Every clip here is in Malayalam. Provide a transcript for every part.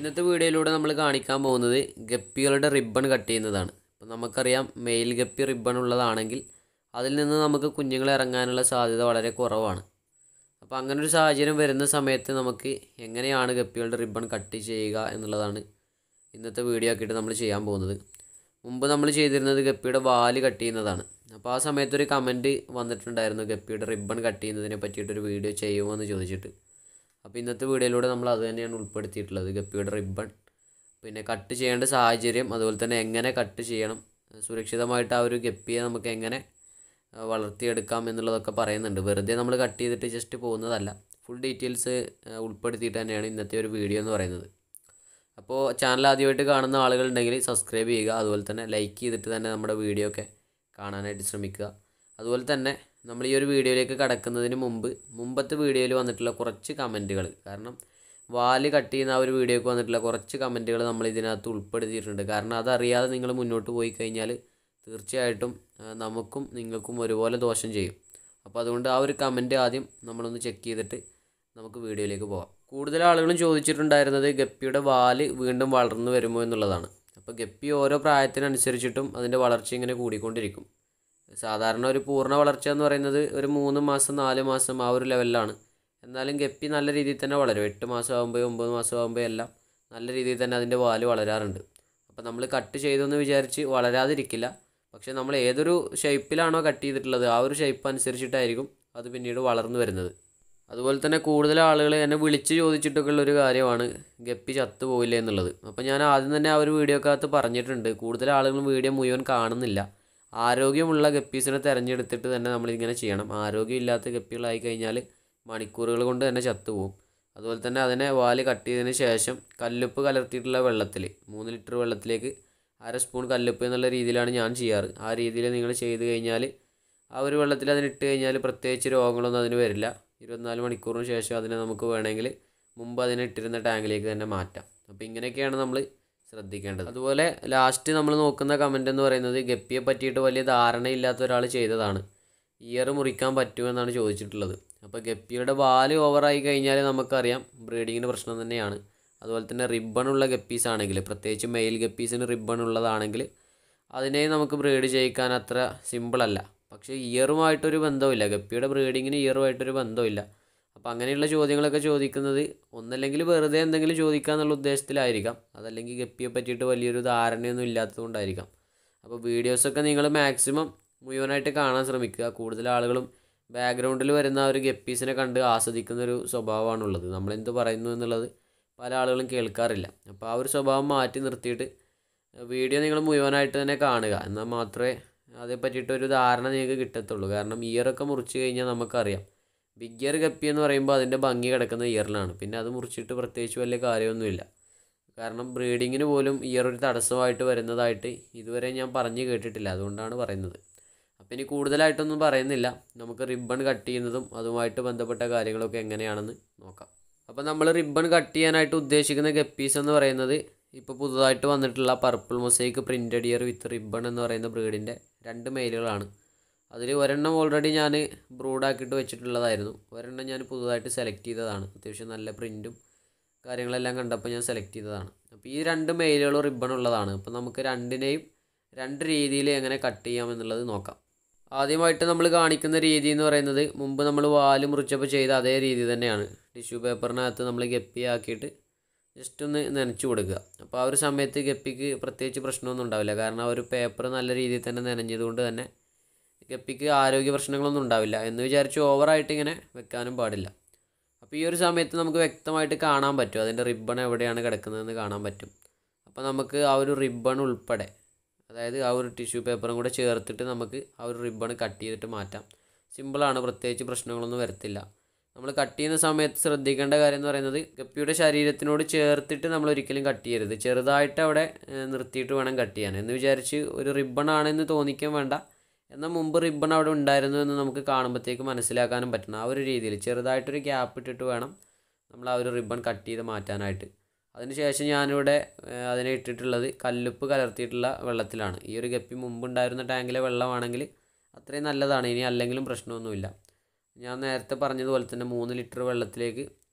ഇന്നത്തെ വീഡിയോയിലൂടെ നമ്മൾ കാണിക്കാൻ പോകുന്നത് ഗപ്പികളുടെ റിബൺ കട്ട് ചെയ്യുന്നതാണ് അപ്പം നമുക്കറിയാം മെയിൽ ഗപ്പി റിബൺ ഉള്ളതാണെങ്കിൽ അതിൽ നിന്ന് നമുക്ക് കുഞ്ഞുങ്ങൾ ഇറങ്ങാനുള്ള സാധ്യത വളരെ കുറവാണ് അപ്പോൾ അങ്ങനെ ഒരു സാഹചര്യം വരുന്ന സമയത്ത് നമുക്ക് എങ്ങനെയാണ് ഗപ്പികളുടെ റിബൺ കട്ട് ചെയ്യുക എന്നുള്ളതാണ് ഇന്നത്തെ വീഡിയോ ആക്കിയിട്ട് നമ്മൾ ചെയ്യാൻ പോകുന്നത് മുമ്പ് നമ്മൾ ചെയ്തിരുന്നത് ഗപ്പിയുടെ വാല് കട്ട് ചെയ്യുന്നതാണ് അപ്പോൾ ആ സമയത്തൊരു കമൻറ്റ് വന്നിട്ടുണ്ടായിരുന്നു ഗപ്പിയുടെ റിബൺ കട്ട് ചെയ്യുന്നതിനെ പറ്റിയിട്ടൊരു വീഡിയോ ചെയ്യുമോ എന്ന് ചോദിച്ചിട്ട് അപ്പോൾ ഇന്നത്തെ വീഡിയോയിലൂടെ നമ്മൾ അത് തന്നെയാണ് ഉൾപ്പെടുത്തിയിട്ടുള്ളത് ഗപ്പിയുടെ റിബൺ പിന്നെ കട്ട് ചെയ്യേണ്ട സാഹചര്യം അതുപോലെ തന്നെ എങ്ങനെ കട്ട് ചെയ്യണം സുരക്ഷിതമായിട്ട് ആ ഒരു ഗപ്പിയെ നമുക്ക് എങ്ങനെ ആ, വളർത്തിയെടുക്കാം എന്നുള്ളതൊക്കെ പറയുന്നുണ്ട് വെറുതെ നമ്മൾ കട്ട് ചെയ്തിട്ട് ജസ്റ്റ് പോകുന്നതല്ല ഫുൾ ഡീറ്റെയിൽസ് ഉൾപ്പെടുത്തിയിട്ട് തന്നെയാണ് ഇന്നത്തെ ഒരു വീഡിയോ എന്ന് പറയുന്നത് അപ്പോൾ ചാനൽ ആദ്യമായിട്ട് കാണുന്ന ആളുകളുണ്ടെങ്കിൽ സബ്സ്ക്രൈബ് ചെയ്യുക അതുപോലെ തന്നെ ലൈക്ക് ചെയ്തിട്ട് തന്നെ നമ്മുടെ വീഡിയോ ഒക്കെ കാണാനായിട്ട് ശ്രമിക്കുക അതുപോലെ തന്നെ നമ്മൾ ഈ ഒരു വീഡിയോയിലേക്ക് കടക്കുന്നതിന് മുമ്പ് മുമ്പത്തെ വീഡിയോയിൽ വന്നിട്ടുള്ള കുറച്ച് കമൻറ്റുകൾ കാരണം വാല് കട്ട് ചെയ്യുന്ന ആ ഒരു വീഡിയോക്ക് വന്നിട്ടുള്ള കുറച്ച് കമൻറ്റുകൾ നമ്മൾ ഇതിനകത്ത് ഉൾപ്പെടുത്തിയിട്ടുണ്ട് കാരണം അതറിയാതെ നിങ്ങൾ മുന്നോട്ട് പോയി കഴിഞ്ഞാൽ തീർച്ചയായിട്ടും ആ, നമുക്കും നിങ്ങൾക്കും ഒരുപോലെ ദോഷം ചെയ്യും അപ്പോൾ അതുകൊണ്ട് ആ ഒരു കമൻറ്റ് ആദ്യം നമ്മളൊന്ന് ചെക്ക് ചെയ്തിട്ട് നമുക്ക് വീഡിയോയിലേക്ക് പോകാം കൂടുതൽ ആളുകളും ചോദിച്ചിട്ടുണ്ടായിരുന്നത് ഗപ്പിയുടെ വാല് വീണ്ടും വളർന്നു വരുമോ എന്നുള്ളതാണ് അപ്പോൾ ഗപ്പി ഓരോ പ്രായത്തിനനുസരിച്ചിട്ടും അതിൻ്റെ വളർച്ച ഇങ്ങനെ കൂടിക്കൊണ്ടിരിക്കും സാധാരണ ഒരു പൂർണ്ണ വളർച്ച എന്ന് പറയുന്നത് ഒരു മൂന്ന് മാസം നാല് മാസം ആ ഒരു ലെവലിലാണ് എന്നാലും ഗപ്പി നല്ല രീതിയിൽ തന്നെ വളരും എട്ട് മാസം ആകുമ്പോൾ ഒമ്പത് മാസം ആകുമ്പോൾ എല്ലാം നല്ല രീതിയിൽ തന്നെ അതിൻ്റെ വാല് വളരാറുണ്ട് അപ്പോൾ നമ്മൾ കട്ട് ചെയ്തെന്ന് വിചാരിച്ച് വളരാതിരിക്കില്ല പക്ഷേ നമ്മൾ ഏതൊരു ഷേപ്പിലാണോ കട്ട് ചെയ്തിട്ടുള്ളത് ആ ഒരു ഷേപ്പ് അനുസരിച്ചിട്ടായിരിക്കും അത് പിന്നീട് വളർന്നു വരുന്നത് അതുപോലെ തന്നെ കൂടുതൽ ആളുകൾ എന്നെ വിളിച്ച് ചോദിച്ചിട്ടൊക്കെ ഉള്ളൊരു കാര്യമാണ് ഗപ്പി ചത്തുപോയില്ലേ എന്നുള്ളത് അപ്പോൾ ഞാൻ ആദ്യം തന്നെ ആ ഒരു വീഡിയോക്കകത്ത് പറഞ്ഞിട്ടുണ്ട് കൂടുതൽ ആളുകളും വീഡിയോ മുഴുവൻ കാണുന്നില്ല ആരോഗ്യമുള്ള ഗപ്പീസിനെ തിരഞ്ഞെടുത്തിട്ട് തന്നെ നമ്മളിങ്ങനെ ചെയ്യണം ആരോഗ്യമില്ലാത്ത ഗപ്പികളായി കഴിഞ്ഞാൽ മണിക്കൂറുകൾ കൊണ്ട് തന്നെ ചത്തുപോകും അതുപോലെ തന്നെ അതിനെ വാല് കട്ട് ചെയ്തതിന് ശേഷം കല്ലുപ്പ് കലർത്തിയിട്ടുള്ള വെള്ളത്തിൽ മൂന്ന് ലിറ്റർ വെള്ളത്തിലേക്ക് അര സ്പൂൺ കല്ലുപ്പ് എന്നുള്ള രീതിയിലാണ് ഞാൻ ചെയ്യാറ് ആ രീതിയിൽ നിങ്ങൾ ചെയ്ത് കഴിഞ്ഞാൽ ആ ഒരു വെള്ളത്തിൽ അതിനിട്ട് കഴിഞ്ഞാൽ പ്രത്യേകിച്ച് രോഗങ്ങളൊന്നും അതിന് വരില്ല ഇരുപത്തിനാല് മണിക്കൂറിന് ശേഷം അതിനെ നമുക്ക് വേണമെങ്കിൽ മുമ്പ് അതിനെ ഇട്ടിരുന്ന ടാങ്കിലേക്ക് തന്നെ മാറ്റാം അപ്പോൾ ഇങ്ങനെയൊക്കെയാണ് നമ്മൾ ശ്രദ്ധിക്കേണ്ടത് അതുപോലെ ലാസ്റ്റ് നമ്മൾ നോക്കുന്ന കമൻ്റ് എന്ന് പറയുന്നത് ഗപ്പിയെ പറ്റിയിട്ട് വലിയ ധാരണയില്ലാത്ത ഒരാൾ ചെയ്തതാണ് ഇയർ മുറിക്കാൻ പറ്റുമെന്നാണ് ചോദിച്ചിട്ടുള്ളത് അപ്പോൾ ഗപ്പിയുടെ വാല് ഓവറായി കഴിഞ്ഞാൽ നമുക്കറിയാം ബ്രീഡിങ്ങിന് പ്രശ്നം തന്നെയാണ് അതുപോലെ തന്നെ റിബണുള്ള ഗപ്പീസ് ആണെങ്കിൽ പ്രത്യേകിച്ച് മെയിൽ ഗപ്പീസിന് റിബൺ ഉള്ളതാണെങ്കിൽ അതിനെ നമുക്ക് ബ്രീഡ് ചെയ്യിക്കാൻ അത്ര സിമ്പിളല്ല പക്ഷേ ഇയറുമായിട്ടൊരു ബന്ധമില്ല ഗപ്പിയുടെ ബ്രീഡിങ്ങിന് ഇയറുമായിട്ടൊരു ബന്ധമില്ല അപ്പോൾ അങ്ങനെയുള്ള ചോദ്യങ്ങളൊക്കെ ചോദിക്കുന്നത് ഒന്നല്ലെങ്കിൽ വെറുതെ എന്തെങ്കിലും ചോദിക്കുക എന്നുള്ള ഉദ്ദേശത്തിലായിരിക്കാം അതല്ലെങ്കിൽ ഗപ്പിയെ പറ്റിയിട്ട് വലിയൊരു ധാരണയൊന്നും ഇല്ലാത്തതുകൊണ്ടായിരിക്കാം അപ്പോൾ വീഡിയോസൊക്കെ നിങ്ങൾ മാക്സിമം മുഴുവനായിട്ട് കാണാൻ ശ്രമിക്കുക കൂടുതൽ ആളുകളും ബാക്ക്ഗ്രൗണ്ടിൽ വരുന്ന ആ ഒരു ഗപ്പീസിനെ കണ്ട് ആസ്വദിക്കുന്ന ഒരു സ്വഭാവമാണുള്ളത് നമ്മളെന്ത് പറയുന്നു എന്നുള്ളത് പല ആളുകളും കേൾക്കാറില്ല അപ്പോൾ ആ ഒരു സ്വഭാവം മാറ്റി നിർത്തിയിട്ട് വീഡിയോ നിങ്ങൾ മുഴുവനായിട്ട് തന്നെ കാണുക എന്നാൽ മാത്രമേ അതേ പറ്റിയിട്ടൊരു ധാരണ നിങ്ങൾക്ക് കിട്ടത്തുള്ളൂ കാരണം ഇയറൊക്കെ മുറിച്ച് കഴിഞ്ഞാൽ നമുക്കറിയാം ബിഗ് ഇയർ ഗപ്പി എന്ന് പറയുമ്പോൾ അതിൻ്റെ ഭംഗി കിടക്കുന്ന ഇയറിലാണ് പിന്നെ അത് മുറിച്ചിട്ട് പ്രത്യേകിച്ച് വലിയ കാര്യമൊന്നുമില്ല കാരണം ബ്രീഡിങ്ങിന് പോലും ഇയർ ഒരു തടസ്സമായിട്ട് വരുന്നതായിട്ട് ഇതുവരെ ഞാൻ പറഞ്ഞു കേട്ടിട്ടില്ല അതുകൊണ്ടാണ് പറയുന്നത് അപ്പം ഇനി കൂടുതലായിട്ടൊന്നും പറയുന്നില്ല നമുക്ക് റിബൺ കട്ട് ചെയ്യുന്നതും അതുമായിട്ട് ബന്ധപ്പെട്ട കാര്യങ്ങളൊക്കെ എങ്ങനെയാണെന്ന് നോക്കാം അപ്പോൾ നമ്മൾ റിബൺ കട്ട് ചെയ്യാനായിട്ട് ഉദ്ദേശിക്കുന്ന ഗപ്പീസ് എന്ന് പറയുന്നത് ഇപ്പോൾ പുതുതായിട്ട് വന്നിട്ടുള്ള purple mosaic printed ear with ribbon എന്ന് പറയുന്ന ബ്രീഡിൻ്റെ രണ്ട് മെയിലുകളാണ് അതിൽ ഒരെണ്ണം ഓൾറെഡി ഞാൻ ബ്രൂഡാക്കിയിട്ട് വെച്ചിട്ടുള്ളതായിരുന്നു ഒരെണ്ണം ഞാൻ പുതുതായിട്ട് സെലക്ട് ചെയ്തതാണ് അത്യാവശ്യം നല്ല പ്രിൻറ്റും കാര്യങ്ങളെല്ലാം കണ്ടപ്പോൾ ഞാൻ സെലക്ട് ചെയ്തതാണ് അപ്പോൾ ഈ രണ്ട് മെയിലുകളും റിബൺ ഉള്ളതാണ് അപ്പോൾ നമുക്ക് രണ്ടിനെയും രണ്ട് രീതിയിൽ എങ്ങനെ കട്ട് ചെയ്യാം എന്നുള്ളത് നോക്കാം ആദ്യമായിട്ട് നമ്മൾ കാണിക്കുന്ന രീതി എന്ന് പറയുന്നത് മുമ്പ് നമ്മൾ വാല് മുറിച്ചപ്പോൾ ചെയ്ത അതേ രീതി തന്നെയാണ് ടിഷ്യൂ പേപ്പറിനകത്ത് നമ്മൾ ഗപ്പിയാക്കിയിട്ട് ജസ്റ്റ് ഒന്ന് നനച്ചു കൊടുക്കുക അപ്പോൾ ആ ഒരു സമയത്ത് ഗപ്പിക്ക് പ്രത്യേകിച്ച് പ്രശ്നമൊന്നും ഉണ്ടാവില്ല കാരണം ആ ഒരു പേപ്പർ നല്ല രീതിയിൽ തന്നെ നനഞ്ഞതുകൊണ്ട് തന്നെ ഗപ്പിക്ക് ആരോഗ്യ പ്രശ്നങ്ങളൊന്നും ഉണ്ടാവില്ല എന്ന് വിചാരിച്ച് ഓവറായിട്ട് ഇങ്ങനെ വെക്കാനും പാടില്ല അപ്പോൾ ഈ ഒരു സമയത്ത് നമുക്ക് വ്യക്തമായിട്ട് കാണാൻ പറ്റും അതിൻ്റെ റിബൺ എവിടെയാണ് കിടക്കുന്നതെന്ന് കാണാൻ പറ്റും അപ്പോൾ നമുക്ക് ആ ഒരു റിബൺ ഉൾപ്പെടെ അതായത് ആ ഒരു ടിഷ്യൂ പേപ്പറും കൂടെ ചേർത്തിട്ട് നമുക്ക് ആ ഒരു റിബൺ കട്ട് ചെയ്തിട്ട് മാറ്റാം സിമ്പിളാണ് പ്രത്യേകിച്ച് പ്രശ്നങ്ങളൊന്നും വരത്തില്ല നമ്മൾ കട്ട് ചെയ്യുന്ന സമയത്ത് ശ്രദ്ധിക്കേണ്ട കാര്യം എന്ന് പറയുന്നത് ഗപ്പിയുടെ ശരീരത്തിനോട് ചേർത്തിട്ട് നമ്മൾ ഒരിക്കലും കട്ട് ചെയ്യരുത് ചെറുതായിട്ട് അവിടെ ഏഹ്, നിർത്തിയിട്ട് വേണം കട്ട് ചെയ്യാൻ എന്ന് വിചാരിച്ച് ഒരു റിബൺ ആണെന്ന് തോന്നിക്കാൻ വേണ്ട എന്നാൽ മുമ്പ് റിബൺ അവിടെ ഉണ്ടായിരുന്നു എന്ന് നമുക്ക് കാണുമ്പോഴത്തേക്ക് മനസ്സിലാക്കാനും പറ്റണം ആ ഒരു രീതിയിൽ ചെറുതായിട്ടൊരു ഗ്യാപ്പ് ഇട്ടിട്ട് വേണം നമ്മൾ ആ ഒരു റിബൺ കട്ട് ചെയ്ത് മാറ്റാനായിട്ട് അതിനുശേഷം ഞാനിവിടെ ഏഹ്, അതിനെ ഇട്ടിട്ടുള്ളത് കല്ലുപ്പ് കലർത്തിയിട്ടുള്ള വെള്ളത്തിലാണ് ഈ ഒരു ഗപ്പി മുമ്പ് ഉണ്ടായിരുന്ന ടാങ്കിലെ വെള്ളമാണെങ്കിൽ അത്രയും നല്ലതാണ് ഇനി അല്ലെങ്കിലും പ്രശ്നമൊന്നുമില്ല ഞാൻ നേരത്തെ പറഞ്ഞതുപോലെ തന്നെ മൂന്ന് ലിറ്റർ വെള്ളത്തിലേക്ക്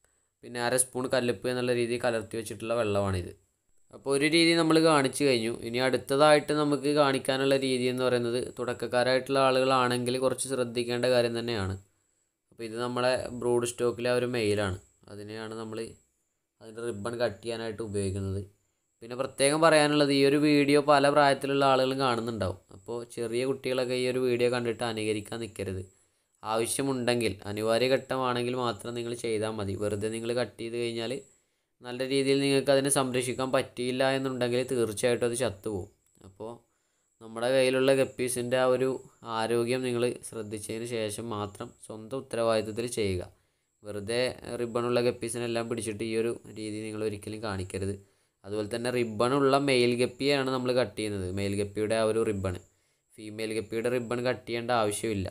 പിന്നെ അര സ്പൂൺ കല്ലുപ്പ് എന്നുള്ള രീതിയിൽ കലർത്തി വെച്ചിട്ടുള്ള വെള്ളമാണിത് അപ്പോൾ ഒരു രീതി നമ്മൾ കാണിച്ചു കഴിഞ്ഞു ഇനി അടുത്തതായിട്ട് നമുക്ക് കാണിക്കാനുള്ള രീതി എന്ന് പറയുന്നത് തുടക്കക്കാരായിട്ടുള്ള ആളുകളാണെങ്കിൽ കുറച്ച് ശ്രദ്ധിക്കേണ്ട കാര്യം തന്നെയാണ് അപ്പോൾ ഇത് നമ്മളെ ബ്രൂഡ് സ്റ്റോക്കിലെ ആ ഒരു മെയിലാണ് അതിനെയാണ് നമ്മൾ അതിൻ്റെ റിബൺ കട്ട് ചെയ്യാനായിട്ട് ഉപയോഗിക്കുന്നത് പിന്നെ പ്രത്യേകം പറയാനുള്ളത് ഈ ഒരു വീഡിയോ പല പ്രായത്തിലുള്ള ആളുകളും കാണുന്നുണ്ടാവും അപ്പോൾ ചെറിയ കുട്ടികളൊക്കെ ഈ ഒരു വീഡിയോ കണ്ടിട്ട് അനുകരിക്കാൻ നിൽക്കരുത് ആവശ്യമുണ്ടെങ്കിൽ അനിവാര്യ ഘട്ടമാണെങ്കിൽ മാത്രം നിങ്ങൾ ചെയ്താൽ മതി വെറുതെ നിങ്ങൾ കട്ട് ചെയ്ത് കഴിഞ്ഞാൽ നല്ല രീതിയിൽ നിങ്ങൾക്ക് അതിനെ സംരക്ഷിക്കാൻ പറ്റിയില്ല എന്നുണ്ടെങ്കിൽ തീർച്ചയായിട്ടും അത് ചത്തുപോകും അപ്പോൾ നമ്മുടെ കയ്യിലുള്ള ഗപ്പീസിൻ്റെ ആ ഒരു ആരോഗ്യം നിങ്ങൾ ശ്രദ്ധിച്ചതിന് ശേഷം മാത്രം സ്വന്തം ഉത്തരവാദിത്വത്തിൽ ചെയ്യുക വെറുതെ റിബണുള്ള ഗപ്പീസിനെല്ലാം പിടിച്ചിട്ട് ഈ ഒരു രീതി നിങ്ങൾ ഒരിക്കലും കാണിക്കരുത് അതുപോലെ തന്നെ റിബണുള്ള മെയിൽ ഗപ്പിയാണ് നമ്മൾ കട്ട് ചെയ്യുന്നത് മെയിൽ ഗപ്പിയുടെ ആ ഒരു റിബൺ ഫീമെയിൽ ഗപ്പിയുടെ റിബൺ കട്ട് ചെയ്യേണ്ട ആവശ്യമില്ല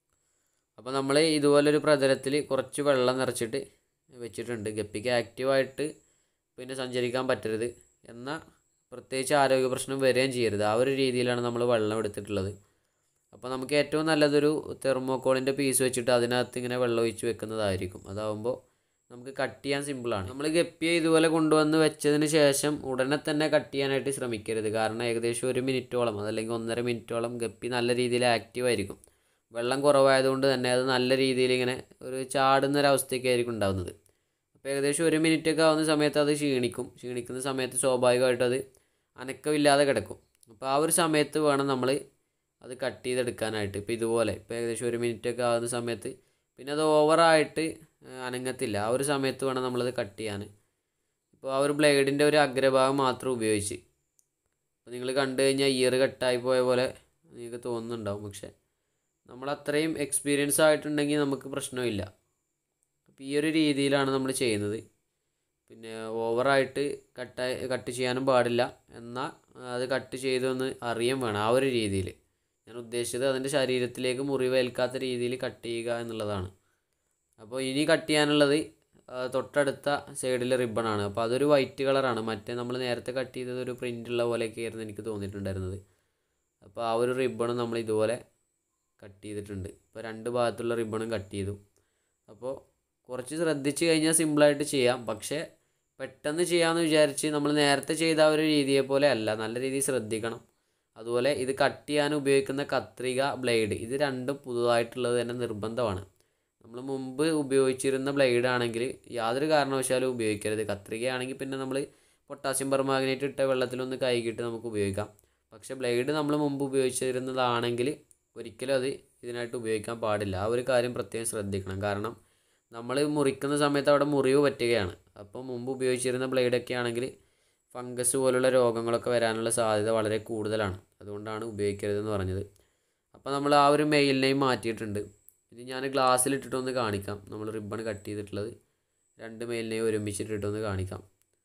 അപ്പോൾ നമ്മൾ ഇതുപോലൊരു പ്രതലത്തിൽ കുറച്ച് വെള്ളം നിറച്ചിട്ട് വെച്ചിട്ടുണ്ട് ഗപ്പിക്ക് ആക്റ്റീവായിട്ട് പിന്നെ സഞ്ചരിക്കാൻ പറ്റരുത് എന്നാൽ പ്രത്യേകിച്ച് ആരോഗ്യ പ്രശ്നം വരികയും ചെയ്യരുത് ആ ഒരു രീതിയിലാണ് നമ്മൾ വെള്ളം എടുത്തിട്ടുള്ളത് അപ്പോൾ നമുക്ക് ഏറ്റവും നല്ലതൊരു തെർമോക്കോളിൻ്റെ പീസ് വെച്ചിട്ട് അതിനകത്ത് ഇങ്ങനെ വെള്ളം ഒഴിച്ച് വെക്കുന്നതായിരിക്കും അതാവുമ്പോൾ നമുക്ക് കട്ട് ചെയ്യാൻ സിമ്പിളാണ് നമ്മൾ ഗപ്പിയെ ഇതുപോലെ കൊണ്ടുവന്ന് വെച്ചതിന് ശേഷം ഉടനെ തന്നെ കട്ട് ചെയ്യാനായിട്ട് ശ്രമിക്കരുത് കാരണം ഏകദേശം ഒരു മിനിറ്റോളം അതല്ലെങ്കിൽ ഒന്നര മിനിറ്റോളം ഗപ്പി നല്ല രീതിയിൽ ആക്റ്റീവ് ആയിരിക്കും വെള്ളം കുറവായതുകൊണ്ട് തന്നെ അത് നല്ല രീതിയിൽ ഇങ്ങനെ ഒരു ചാടുന്ന ഒരു അവസ്ഥയ്ക്കായിരിക്കും ഉണ്ടാകുന്നത് അപ്പോൾ ഏകദേശം ഒരു മിനിറ്റ് ഒക്കെ ആവുന്ന സമയത്ത് അത് ക്ഷീണിക്കും ക്ഷീണിക്കുന്ന സമയത്ത് സ്വാഭാവികമായിട്ടും അത് അനക്കമില്ലാതെ കിടക്കും അപ്പോൾ ആ ഒരു സമയത്ത് വേണം നമ്മൾ അത് കട്ട് ചെയ്തെടുക്കാനായിട്ട് ഇപ്പോൾ ഇതുപോലെ ഇപ്പോൾ ഏകദേശം ഒരു മിനിറ്റ് ഒക്കെ ആകുന്ന സമയത്ത് പിന്നെ അത് ഓവറായിട്ട് അനങ്ങത്തില്ല ആ ഒരു സമയത്ത് വേണം നമ്മളത് കട്ട് ചെയ്യാൻ ഇപ്പോൾ ആ ഒരു ബ്ലേഡിൻ്റെ ഒരു അഗ്രഭാഗം മാത്രം ഉപയോഗിച്ച് അപ്പോൾ നിങ്ങൾ കണ്ടു കഴിഞ്ഞാൽ ഇയർ കട്ടായി പോയ പോലെ നിങ്ങൾക്ക് തോന്നുന്നുണ്ടാവും പക്ഷേ നമ്മൾ അത്രയും എക്സ്പീരിയൻസ് ആയിട്ടുണ്ടെങ്കിൽ നമുക്ക് പ്രശ്നമില്ല അപ്പോൾ ഈ ഒരു രീതിയിലാണ് നമ്മൾ ചെയ്യുന്നത് പിന്നെ ഓവറായിട്ട് കട്ട് കട്ട് ചെയ്യാനും പാടില്ല എന്നാൽ അത് കട്ട് ചെയ്തൊന്ന് അറിയാൻ വേണം ആ ഒരു രീതിയിൽ ഞാൻ ഉദ്ദേശിച്ചത് അതിൻ്റെ ശരീരത്തിലേക്ക് മുറിവേൽക്കാത്ത രീതിയിൽ കട്ട് ചെയ്യുക എന്നുള്ളതാണ് അപ്പോൾ ഇനി കട്ട് ചെയ്യാനുള്ളത് തൊട്ടടുത്ത സൈഡിൽ റിബണാണ് അപ്പോൾ അതൊരു വൈറ്റ് കളറാണ് മറ്റേ നമ്മൾ നേരത്തെ കട്ട് ചെയ്തത് ഒരു പ്രിൻ്റ് ഉള്ള പോലെയൊക്കെ ആയിരുന്നു എനിക്ക് തോന്നിയിട്ടുണ്ടായിരുന്നത് അപ്പോൾ ആ ഒരു റിബണും നമ്മൾ ഇതുപോലെ കട്ട് ചെയ്തിട്ടുണ്ട് ഇപ്പോൾ രണ്ട് ഭാഗത്തുള്ള റിബണും കട്ട് ചെയ്തു അപ്പോൾ കുറച്ച് ശ്രദ്ധിച്ച് കഴിഞ്ഞാൽ സിമ്പിളായിട്ട് ചെയ്യാം പക്ഷേ പെട്ടെന്ന് ചെയ്യാമെന്ന് വിചാരിച്ച് നമ്മൾ നേരത്തെ ചെയ്ത ആ ഒരു രീതിയെ പോലെ അല്ല നല്ല രീതിയിൽ ശ്രദ്ധിക്കണം അതുപോലെ ഇത് കട്ട് ചെയ്യാൻ ഉപയോഗിക്കുന്ന കത്രിക ബ്ലേഡ് ഇത് രണ്ടും പുതുതായിട്ടുള്ളത് തന്നെ നിർബന്ധമാണ് നമ്മൾ മുമ്പ് ഉപയോഗിച്ചിരുന്ന ബ്ലേഡ് ആണെങ്കിൽ യാതൊരു കാരണവശാലും ഉപയോഗിക്കരുത് കത്രികയാണെങ്കിൽ പിന്നെ നമ്മൾ പൊട്ടാസ്യം പെർമാഗ്നേറ്റ് ഇട്ട വെള്ളത്തിലൊന്ന് കൈകിട്ട് നമുക്ക് ഉപയോഗിക്കാം പക്ഷേ ബ്ലേഡ് നമ്മൾ മുമ്പ് ഉപയോഗിച്ചിരുന്നതാണെങ്കിൽ ഒരിക്കലും അത് ഇതിനായിട്ട് ഉപയോഗിക്കാൻ പാടില്ല ആ ഒരു കാര്യം പ്രത്യേകം ശ്രദ്ധിക്കണം കാരണം നമ്മൾ മുറിക്കുന്ന സമയത്ത് അവിടെ മുറിവ് പറ്റുകയാണ് അപ്പോൾ മുമ്പ് ഉപയോഗിച്ചിരുന്ന ബ്ലേഡൊക്കെ ആണെങ്കിൽ ഫംഗസ് പോലുള്ള രോഗങ്ങളൊക്കെ വരാനുള്ള സാധ്യത വളരെ കൂടുതലാണ് അതുകൊണ്ടാണ് ഉപയോഗിക്കരുതെന്ന് പറഞ്ഞത് അപ്പോൾ നമ്മൾ ആ ഒരു മെയിൽ നെയിം മാറ്റിയിട്ടുണ്ട് ഇത് ഞാൻ ഗ്ലാസ്സിലിട്ടിട്ടൊന്ന് കാണിക്കാം നമ്മൾ റിബൺ കട്ട് ചെയ്തിട്ടുള്ളത് രണ്ട് മെയിൽ നെയിം ഒരുമിച്ചിട്ടിട്ടൊന്ന് കാണിക്കാം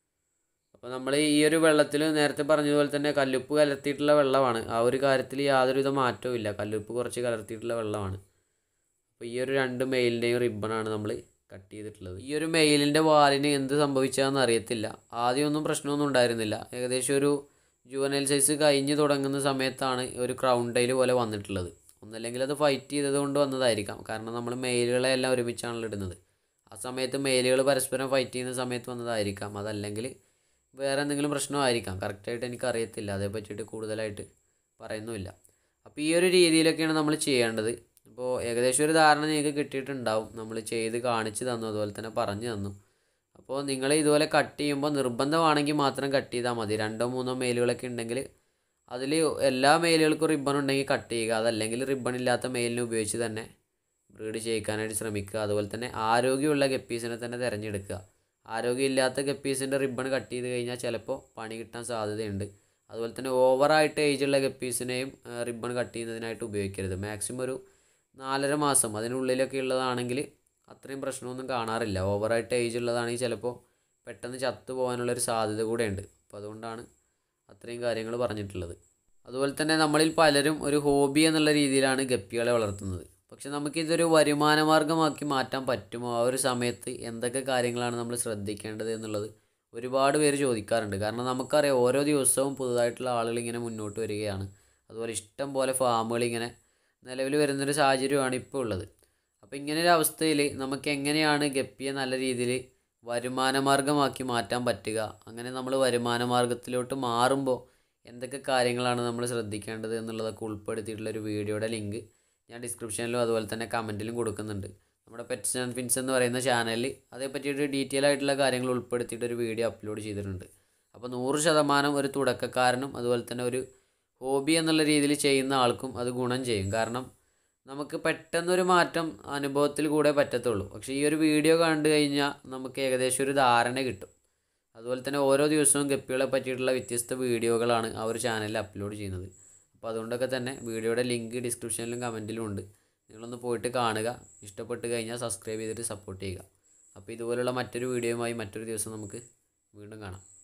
അപ്പോൾ നമ്മൾ ഈ ഒരു വെള്ളത്തിൽ നേരത്തെ പറഞ്ഞതുപോലെ തന്നെ കല്ലുപ്പ് കലർത്തിയിട്ടുള്ള വെള്ളമാണ് ആ ഒരു കാര്യത്തിൽ യാതൊരുവിധ മാറ്റവും ഇല്ല കല്ലുപ്പ് കുറച്ച് കലർത്തിയിട്ടുള്ള വെള്ളമാണ് അപ്പോൾ ഈ ഒരു രണ്ട് മെയിലിൻ്റെയും റിബണാണ് നമ്മൾ കട്ട് ചെയ്തിട്ടുള്ളത് ഈ ഒരു മെയിലിൻ്റെ വാലിന് എന്ത് സംഭവിച്ചതെന്ന് അറിയത്തില്ല ആദ്യമൊന്നും പ്രശ്നമൊന്നും ഉണ്ടായിരുന്നില്ല ഏകദേശം ഒരു ജുവനൽ സൈസ് കഴിഞ്ഞ് തുടങ്ങുന്ന സമയത്താണ് ഒരു ക്രൗൺ ടൈൽ പോലെ വന്നിട്ടുള്ളത് ഒന്നല്ലെങ്കിൽ അത് ഫൈറ്റ് ചെയ്തത് കൊണ്ട് വന്നതായിരിക്കാം കാരണം നമ്മൾ മെയിലുകളെ എല്ലാം ഒരുമിച്ചാണല്ലോ ഇടുന്നത് ആ സമയത്ത് മെയിലുകൾ പരസ്പരം ഫൈറ്റ് ചെയ്യുന്ന സമയത്ത് വന്നതായിരിക്കാം അതല്ലെങ്കിൽ വേറെ എന്തെങ്കിലും പ്രശ്നമായിരിക്കാം കറക്റ്റായിട്ട് എനിക്ക് അറിയത്തില്ല അതേ പറ്റിയിട്ട് കൂടുതലായിട്ട് പറയുന്നുമില്ല അപ്പോൾ ഈ ഒരു രീതിയിലൊക്കെയാണ് നമ്മൾ ചെയ്യേണ്ടത് അപ്പോൾ ഏകദേശം ഒരു ധാരണ നിങ്ങൾക്ക് കിട്ടിയിട്ടുണ്ടാവും നമ്മൾ ചെയ്ത് കാണിച്ച് തന്നു അതുപോലെ തന്നെ പറഞ്ഞു തന്നു അപ്പോൾ നിങ്ങൾ ഇതുപോലെ കട്ട് ചെയ്യുമ്പോൾ നിർബന്ധമാണെങ്കിൽ മാത്രം കട്ട് ചെയ്താൽ മതി രണ്ടോ മൂന്നോ മെയിലുകളൊക്കെ ഉണ്ടെങ്കിൽ അതിൽ എല്ലാ മെയിലുകൾക്കും റിബൺ ഉണ്ടെങ്കിൽ കട്ട് ചെയ്യുക അതല്ലെങ്കിൽ റിബൺ ഇല്ലാത്ത മെയിലിനെ ഉപയോഗിച്ച് തന്നെ ബ്രീഡ് ചെയ്യിക്കാനായിട്ട് ശ്രമിക്കുക അതുപോലെ തന്നെ ആരോഗ്യമുള്ള ഗപ്പീസിനെ തന്നെ തിരഞ്ഞെടുക്കുക ആരോഗ്യമില്ലാത്ത ഗപ്പീസിൻ്റെ റിബൺ കട്ട് ചെയ്ത് കഴിഞ്ഞാൽ ചിലപ്പോൾ പണി കിട്ടാൻ സാധ്യതയുണ്ട് അതുപോലെ തന്നെ ഓവറായിട്ട് ഏജുള്ള ഗപ്പീസിനെയും റിബൺ കട്ട് ചെയ്യുന്നതിനായിട്ട് ഉപയോഗിക്കരുത് മാക്സിമം ഒരു നാലര മാസം അതിനുള്ളിലൊക്കെ ഉള്ളതാണെങ്കിൽ അത്രയും പ്രശ്നമൊന്നും കാണാറില്ല ഓവറായിട്ട് ഏജ് ഉള്ളതാണെങ്കിൽ ചിലപ്പോൾ പെട്ടെന്ന് ചത്തു പോകാനുള്ളൊരു സാധ്യത കൂടെയുണ്ട് അപ്പോൾ അതുകൊണ്ടാണ് അത്രയും കാര്യങ്ങൾ പറഞ്ഞിട്ടുള്ളത് അതുപോലെ തന്നെ നമ്മളിൽ പലരും ഒരു ഹോബി എന്നുള്ള രീതിയിലാണ് ഗപ്പികളെ വളർത്തുന്നത് പക്ഷെ നമുക്കിതൊരു വരുമാന മാർഗമാക്കി മാറ്റാൻ പറ്റുമോ ആ ഒരു സമയത്ത് എന്തൊക്കെ കാര്യങ്ങളാണ് നമ്മൾ ശ്രദ്ധിക്കേണ്ടത് എന്നുള്ളത് ഒരുപാട് പേര് ചോദിക്കാറുണ്ട് കാരണം നമുക്കറിയാം ഓരോ ദിവസവും പുതുതായിട്ടുള്ള ആളുകൾ ഇങ്ങനെ മുന്നോട്ട് വരികയാണ് അതുപോലെ ഇഷ്ടം പോലെ ഫാമുകൾ ഇങ്ങനെ നിലവിൽ വരുന്നൊരു സാഹചര്യമാണ് ഇപ്പോൾ ഉള്ളത് അപ്പോൾ ഇങ്ങനെ ഒരു അവസ്ഥയിൽ നമുക്ക് എങ്ങനെയാണ് ഗപ്പിയെ നല്ല രീതിയിൽ വരുമാന മാർഗമാക്കി മാറ്റാൻ പറ്റുക അങ്ങനെ നമ്മൾ വരുമാന മാർഗത്തിലോട്ട് മാറുമ്പോൾ എന്തൊക്കെ കാര്യങ്ങളാണ് നമ്മൾ ശ്രദ്ധിക്കേണ്ടത് എന്നുള്ളതൊക്കെ ഉൾപ്പെടുത്തിയിട്ടുള്ള ഒരു വീഡിയോയുടെ ലിങ്ക് ഞാൻ ഡിസ്ക്രിപ്ഷനിലും അതുപോലെ തന്നെ കമൻറ്റിലും കൊടുക്കുന്നുണ്ട് നമ്മുടെ പെറ്റ്സ് ആൻഡ് ഫിൻസ് എന്ന് പറയുന്ന ചാനലിൽ അതേ പറ്റിയിട്ട് ഡീറ്റെയിൽ ആയിട്ടുള്ള കാര്യങ്ങൾ ഉൾപ്പെടുത്തിയിട്ട് ഒരു വീഡിയോ അപ്ലോഡ് ചെയ്തിട്ടുണ്ട് അപ്പോൾ നൂറ് ശതമാനം ഒരു തുടക്കക്കാരനും അതുപോലെ തന്നെ ഒരു ഹോബി എന്നുള്ള രീതിയിൽ ചെയ്യുന്ന ആൾക്കും അത് ഗുണം ചെയ്യും കാരണം നമുക്ക് പെട്ടെന്നൊരു മാറ്റം അനുഭവത്തിൽ കൂടെ പറ്റത്തുള്ളൂ പക്ഷേ ഈ ഒരു വീഡിയോ കണ്ടു കഴിഞ്ഞാൽ നമുക്ക് ഏകദേശം ഒരു ധാരണ കിട്ടും അതുപോലെ തന്നെ ഓരോ ദിവസവും ഗപ്പികളെ പറ്റിയിട്ടുള്ള വ്യത്യസ്ത വീഡിയോകളാണ് ആ ഒരു ചാനലിൽ അപ്ലോഡ് ചെയ്യുന്നത് അപ്പോൾ അതുകൊണ്ടൊക്കെ തന്നെ വീഡിയോയുടെ ലിങ്ക് ഡിസ്ക്രിപ്ഷനിലും കമൻറ്റിലും ഉണ്ട് നിങ്ങളൊന്ന് പോയിട്ട് കാണുക ഇഷ്ടപ്പെട്ട് കഴിഞ്ഞാൽ സബ്സ്ക്രൈബ് ചെയ്തിട്ട് സപ്പോർട്ട് ചെയ്യുക അപ്പോൾ ഇതുപോലുള്ള മറ്റൊരു വീഡിയോയുമായി മറ്റൊരു ദിവസം നമുക്ക് വീണ്ടും കാണാം